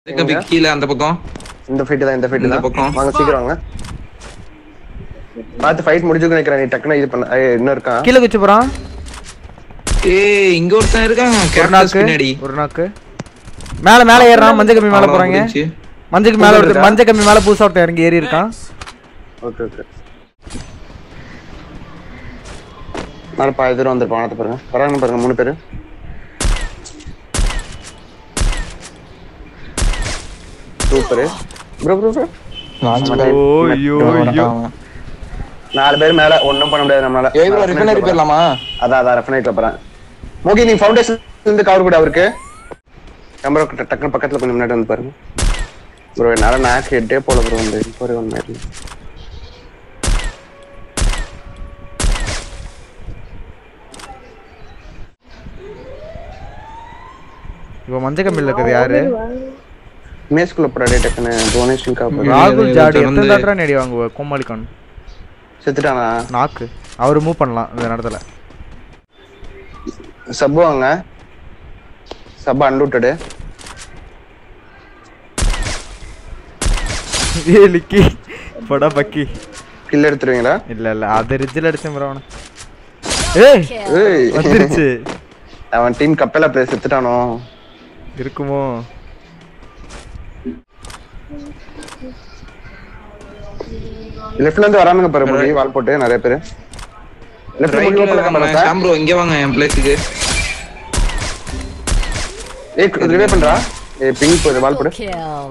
கம்பி கீழே அந்த பக்கம் இந்த ஃபைட் தான் இந்த ஃபைட் இந்த தான் பக்கம். வாங்க சீக்கிரம் வாங்க பார்த்து ஃபைட் முடிஞ்சுக்கு நினைக்கிறேன் நீ டக்குனு இது பண்ண ஏய், இன்னும் இருக்கான் கீழே குச்சி போறான் ஏய் இங்க ஒருத்தன் இருக்கான் ஒரு கேப்டஸ் நாக்கு பின்னாடி ஒரு நாக்கு மேல மேல ஏறான் மஞ்சள் கம்பி மேல அவ்வளவு போறாங்க முடிஞ்சுச்சு. மஞ்சளுக்கு மேல ஒருத்தர் இருக்கா? மஞ்சள் கம்பி மேல புதுசா ஒருத்தன் இறங்கி ஏறி இருக்கான் ஓகே ஓகே மேலே பாதி தூரம் வந்திருப்பான் அதை பாருங்க வராங்க பாருங்க மூணு பேரு சூப்பரு ப்ரோ ப்ரோ ப்ரோ ஓ ஐயோ ஐயோ நாலு பேர் மேல ஒண்ணும் பண்ண முடியாது நம்மளால ஏய் ப்ரோ ரிஃபைனரி போயிடலாமா அதான் அதான் ரெஃபனைட்ல போறேன் மோகி நீ ஃபவுண்டேஷன் இருந்து கவர் கூட அவருக்கு கேமரா கிட்ட டக்குனு பக்கத்துல கொஞ்சம் முன்னாடி வந்து பாருங்க ப்ரோ என்னால நாக்கு ஹெட்டே போல ப்ரோ வந்து ஒரு ஒன் மாதிரி இப்போ மஞ்சள் கம்பியில் இருக்குது யாரு மேஸ்குள்ள போறாடே டக்குன்னு டொனேஷன் காப்பர் ராகுல் இது ஜாடி திறந்து- எத்தனை தாட்டா நேடி வாங்குவ கோமாளிகான் செத்துட்டானா நாக்கு அவர் மூவ் பண்ணலாம் இந்த நேரத்துல சப்பு வாங்க சப்பு அன்ரூட்டடு ஏ லிக்கி படா பக்கி கில் எடுத்துருவீங்களா இல்ல இல்ல அது ரிஜில் அடிச்சேன் ப்ரோ அவனை ஏய் ஏய் வந்துருச்சு அவன் டீம் கப்பலா பிளே செத்துட்டானோ இருக்குமோ லெஃப்ட்ல இருந்து வரானுங்க பாரு முடி வால் போட்டு நிறைய பேரு லெஃப்ட்ல முடி ரைட்ல ஓப்பன் வாங்க சாம் ப்ரோ இங்க வாங்க என் பிளேஸுக்கு ஏய் ரிவே பண்றா ஏய் பிங் போடு வால் போடு Kill.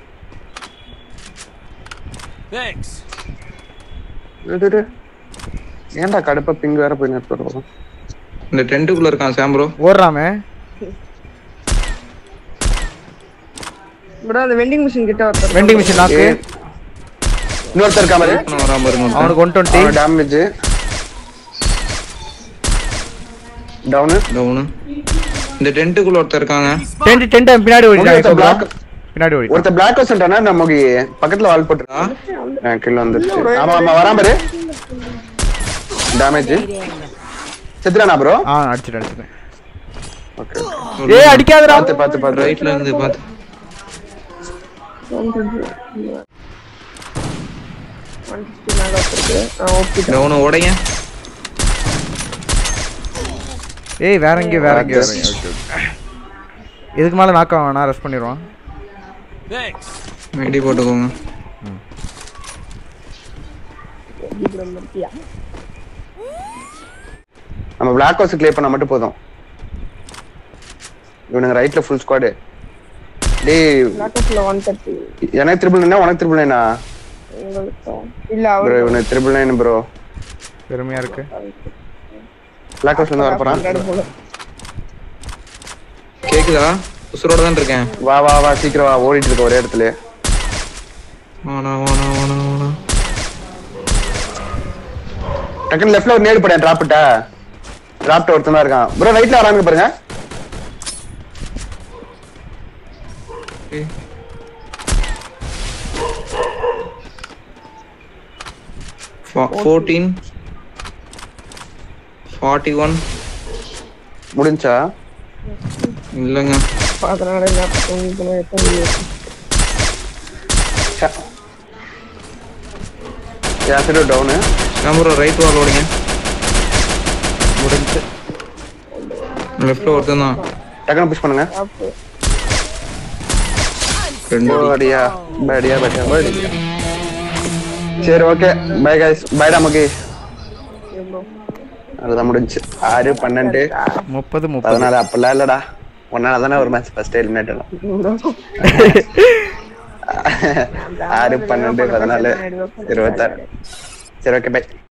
டேய், டேய், டேய். ஏன்டா கடுப்பா பிங் வேற போய் நிறுத்துறோம் இந்த டென்ட்டுக்குள்ள இருக்கான் சாம் ப்ரோ ஓடுறாமே ப்ரோ அந்த வெண்டிங் மிஷின் கிட்ட ஒருத்தர் வெண்டிங் மிஷின் நாக்கு இன்னொருத்தர் இருக்கா மாதிரி வராம பாருங்க ஒருத்தன். அவனுக்கு ஒன் டுவெண்ட்டி அவன் டேமேஜ் டவுனு டவுனு இந்த டென்ட்டுக்குள்ள ஒருத்தர் இருக்காங்க டென்ட் டென்ட் பின்னாடி ஓடிட்டான் ஒருத்தன் இப்போ black பின்னாடி ஓடி ஒருத்தர் பிளாக் வச்சுட்டானா நமக்கு பக்கத்துல வால் போட்டுருக்கா கில் வந்துருச்சு ஆமா ஆமா வராம பாரு டேமேஜ் செத்துறானா ப்ரோ ஆ அடிச்சிட்டு அடிச்சிட்டேன் ஓகே ஏய் அடிக்காதடா பார்த்து பார்த்து பார்த்து ரைட்ல இருந்து பாத்து ஒன் ஃபிஃப்டி மேல ஒருத்தருக்கு ஆ ஓகே டவுனு உடைங்க ஏய் வேற எங்கேயோ வேற எங்கேயோ வேற எங்கேயோ. Okay, okay. இதுக்கு மேல நாக்க வேணா ரெஸ்ட் பண்ணிடுவான் வெடி போட்டுக்கோங்க நம்ம பிளாக் ஹவுஸ் கிளியர் பண்ணா மட்டும் போதும் இவனுங்க ரைட்ல ஃபுல் ஸ்குவாடு டேய் லாட்டஸ்ல ஒன் தேர்ட்டி எனக்கு த்ரிபிள் நைனா உனக்கு த்ரிபிள் நைனா உங்களுக்கு இல்ல ப்ரோ அவர் இவனுக்கு த்ரிபிள் நைன் ப்ரோ பெருமையா இருக்கு பிளாக் ஹவுஸ்ல இருந்து வர போறான் போல கேக்குதா உசுரோட தான் இருக்கேன் வா வா வா சீக்கிரம் வா ஓடிட்டு இருக்க ஒரே இடத்துல வாணா வாணா வாணா வாணா டக்குனு லெஃப்ட்ல ஒரு நேடு போட்டேன் டிராப்ட்ட டிராப்ட்ட ஒருத்தன் தான் இருக்கான் ப்ரோ ரைட்ல வராங்க பாருங்க ஃபோர்டீன் ஃபார்ட்டி ஒன் முடிஞ்சா இல்லைங்க பாக்குறனால என்ன உங்களுக்கு எத்தனை சரி down Sam bro right wall ஓடுங்க முடிஞ்சு லெஃப்ட்ல ஒருத்தன் தான் டக்குனு புஷ் பண்ணுங்க ரெண்டு அடி. அடியா பேடியா பேடியா பேடி சரி ஓகே பை கைஸ் பைடா மகி அதுதான் முடிஞ்சு ஆறு பன்னெண்டு முப்பது முப்பது பதினாலு அப்பெல்லாம் இல்லடா ஒன்னால தானே ஒரு மேட்ச் ஃபர்ஸ்ட் எலிமினேட் ஆறு பன்னெண்டு பதினாலு இருபத்தாறு சரி ஓகே பை